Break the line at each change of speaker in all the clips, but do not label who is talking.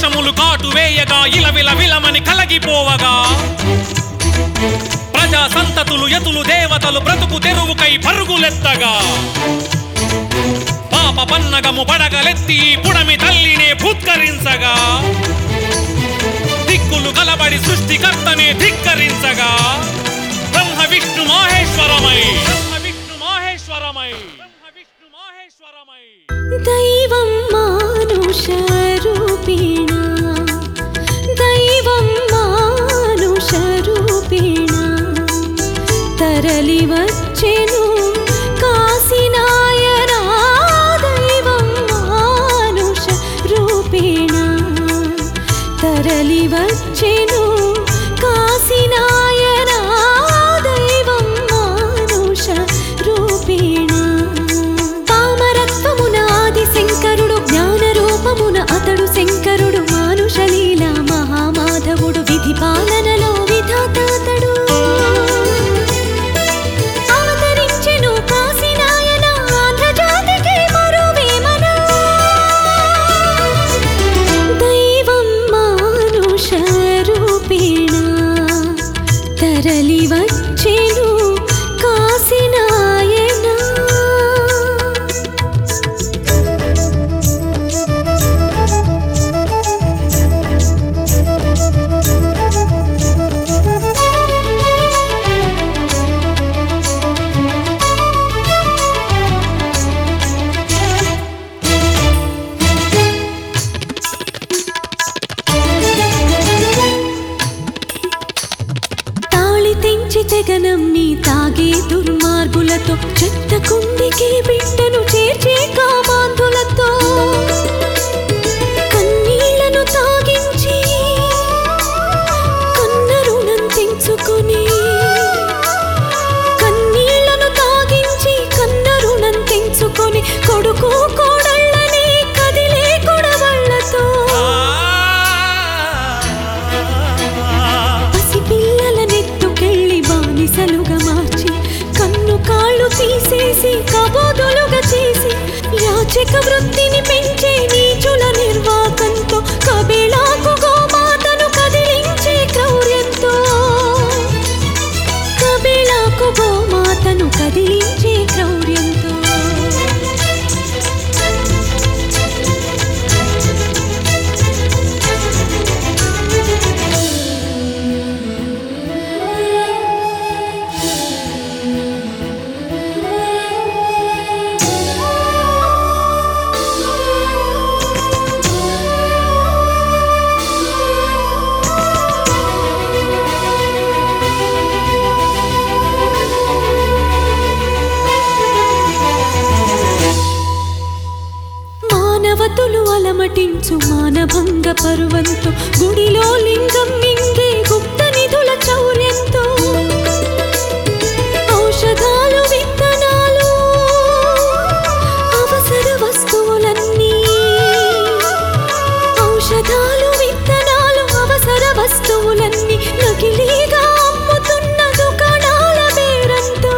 వర్షములు కాటు వేయగా ఇలవిల విలమని కలగిపోవగా ప్రజా సంతతులు యతులు దేవతలు బ్రతుకు తెరువుకై పరుగులెత్తగా పాప పన్నగము పడగలెత్తి ఈ పుడమి తల్లినే భూత్కరించగా దిక్కులు కలబడి సృష్టికర్తనే ధిక్కరించగా బ్రహ్మ విష్ణు మాహేశ్వరమై బ్రహ్మ విష్ణు మాహేశ్వరమై బ్రహ్మ విష్ణు మాహేశ్వరమై
దైవం మానుష రూపేణ దైవం మానుష రూపేణ తరలి వచ్చెను కాశీనాయనా దైవం మానుష రూపేణ తరలి వచ్చెను కాశీనాయనా దైవం మానుష రూపేణ కామరత్వమున ఆది శంకరుడు జ్ఞాన రూపమున అతడు శంకరుడు మానుషలీల మహామాధవుడు విధి పాలనలో విధాత అతడు అవతరించెను కాశీనాయన ఆంధ్రజాతికి మరో వేమన దైవం మానుష రూపేణ తరలి వచ్చెను కాశీనాయనా తాళి తెంచి తెగనమ్మి తాగే దుర్మార్గులతో చెత్త కుండికి బిడ్డను చేర్చే కామాంధులతో కన్నీళ్లను తాగించి కన్న రుణం తెంచుకొని కన్నీళ్లను తాగించి కన్న రుణం తెంచుకొని కొడుకు కోడళ్ళని కదిలే కొడవళ్ళతో పసిపిల్లల నెత్తుకెళ్ళి బానిసలుగా మార్చి కన్ను కాళ్ళు తీసేసి కబోదులుగా చేసి యాచక వృత్తిని పెంచే నీచుల నిర్వాకంతో కబిళాకు గోమాతను కదిలించే క్రౌర్యంతో కబిళాకు గోమాతను కదిలించే క్రౌర్యంతో మానవతులు అలమటించు మానభంగ పరువంతో గుడిలో లింగం మింగే గుప్త నిధుల చౌర్యంతో ఔషధాలు విత్తనాలు అవసర వస్తువులన్నీ ఔషధాలు విత్తనాలు అవసర వస్తువులన్నీ నకిలీగా అమ్ముతున్న దుకాణాల బేరంతో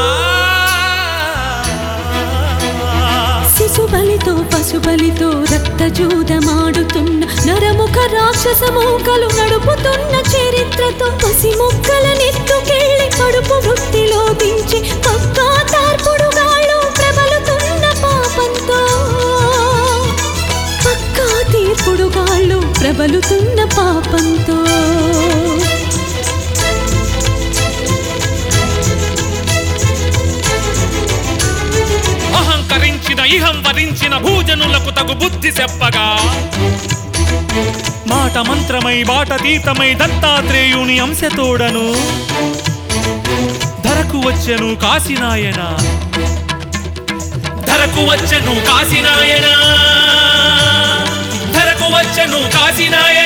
శిశుబలితో పశుబలితో రక్త జూదమాడుతున్న నరముఖ రాక్షస మూకలు నడుపుతున్న చరిత్రతో పసి మొక్కల నెత్తుకెళ్ళి కడుపు వృత్తిలో దించి పక్కా తార్పుడుగాళ్ళు ప్రబలుతున్న పాపంతో పక్కా తీర్పుడుగాళ్ళు ప్రబలుతున్న పాపంతో
అహంకరించిన ఇహం వరించిన భూజనులకు తగు బుద్ధి చెప్పగా మాట మంత్రమై బాటతీతమై దత్తాత్రేయుని అంశతోడను ధరకు వచ్చెను కాశీనాయన ధరకు వచ్చెను కాశీనాయన ధరకు వచ్చెను కాశీనాయన